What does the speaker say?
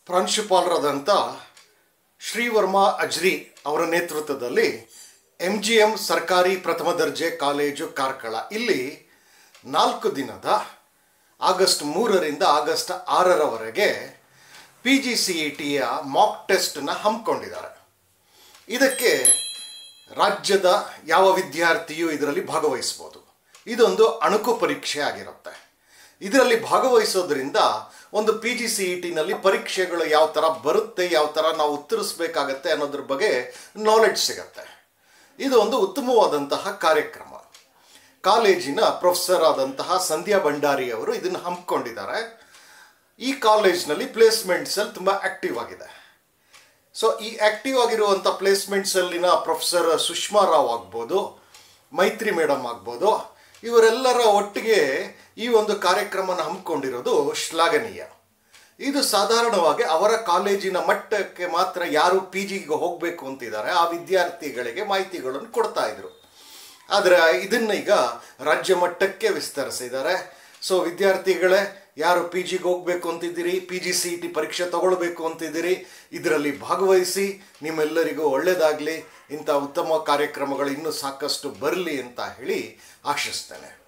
ಪ್ರಾಂಶುಪಾಲರಾದಂಥ ಶ್ರೀವರ್ಮಾ ಅಜ್ರಿ ಅವರ ನೇತೃತ್ವದಲ್ಲಿ M G M ಸರ್ಕಾರಿ ಪ್ರಥಮ ದರ್ಜೆ ಕಾಲೇಜು ಕಾರ್ಕಳ ಇಲ್ಲಿ ನಾಲ್ಕು ದಿನದ ಆಗಸ್ಟ್ ಮೂರರಿಂದ ಆಗಸ್ಟ್ ಆರರವರೆಗೆ ಪಿ ಜಿ ಸಿ ಇ ಟಿಯ ಮಾಕ್ ಟೆಸ್ಟನ್ನು ಹಮ್ಮಿಕೊಂಡಿದ್ದಾರೆ ಇದಕ್ಕೆ ರಾಜ್ಯದ ಯಾವ ವಿದ್ಯಾರ್ಥಿಯೂ ಇದರಲ್ಲಿ ಭಾಗವಹಿಸ್ಬೋದು ಇದೊಂದು ಅಣುಕು ಪರೀಕ್ಷೆ ಆಗಿರುತ್ತೆ ಇದರಲ್ಲಿ ಭಾಗವಹಿಸೋದ್ರಿಂದ ಒಂದು ಪಿ ಜಿ ಸಿ ಇ ಟಿನಲ್ಲಿ ಪರೀಕ್ಷೆಗಳು ಯಾವ ಥರ ಬರುತ್ತೆ ಯಾವ ಥರ ನಾವು ಉತ್ತರಿಸ್ಬೇಕಾಗತ್ತೆ ಅನ್ನೋದ್ರ ಬಗ್ಗೆ ನಾಲೆಡ್ಜ್ ಸಿಗತ್ತೆ ಇದು ಒಂದು ಉತ್ತಮವಾದಂತಹ ಕಾರ್ಯಕ್ರಮ ಕಾಲೇಜಿನ ಪ್ರೊಫೆಸರ್ ಆದಂತಹ ಸಂಧ್ಯಾ ಭಂಡಾರಿ ಅವರು ಇದನ್ನು ಹಮ್ಮಿಕೊಂಡಿದ್ದಾರೆ ಈ ಕಾಲೇಜ್ನಲ್ಲಿ ಪ್ಲೇಸ್ಮೆಂಟ್ ಸೆಲ್ ತುಂಬ ಆಕ್ಟಿವ್ ಆಗಿದೆ ಸೊ ಈ ಆಕ್ಟಿವ್ ಆಗಿರುವಂಥ ಪ್ಲೇಸ್ಮೆಂಟ್ಸಲ್ಲಿನ ಪ್ರೊಫೆಸರ್ ಸುಷ್ಮಾ ರಾವ್ ಆಗ್ಬೋದು ಮೈತ್ರಿ ಮೇಡಮ್ ಆಗ್ಬೋದು ಇವರೆಲ್ಲರ ಒಟ್ಟಿಗೆ ಈ ಒಂದು ಕಾರ್ಯಕ್ರಮನ ಹಮ್ಮಿಕೊಂಡಿರೋದು ಶ್ಲಾಘನೀಯ ಇದು ಸಾಧಾರಣವಾಗಿ ಅವರ ಕಾಲೇಜಿನ ಮಟ್ಟಕ್ಕೆ ಮಾತ್ರ ಯಾರು ಪಿ ಜಿಗೆ ಹೋಗಬೇಕು ಅಂತಿದ್ದಾರೆ ಆ ವಿದ್ಯಾರ್ಥಿಗಳಿಗೆ ಮಾಹಿತಿಗಳನ್ನು ಕೊಡ್ತಾ ಇದ್ರು ಆದರೆ ಇದನ್ನ ಈಗ ರಾಜ್ಯ ಮಟ್ಟಕ್ಕೆ ವಿಸ್ತರಿಸಿದ್ದಾರೆ ಸೊ ವಿದ್ಯಾರ್ಥಿಗಳೇ ಯಾರು ಪಿ ಜಿಗೆ ಹೋಗಬೇಕು ಅಂತಿದ್ದೀರಿ ಪಿ ಜಿ ಸಿ ಟಿ ಪರೀಕ್ಷೆ ತಗೊಳ್ಬೇಕು ಅಂತಿದ್ದೀರಿ ಇದರಲ್ಲಿ ಭಾಗವಹಿಸಿ ನಿಮ್ಮೆಲ್ಲರಿಗೂ ಒಳ್ಳೆಯದಾಗಲಿ ಇಂಥ ಉತ್ತಮ ಕಾರ್ಯಕ್ರಮಗಳು ಇನ್ನೂ ಸಾಕಷ್ಟು ಬರಲಿ ಅಂತ ಹೇಳಿ ಆಶಿಸ್ತೇನೆ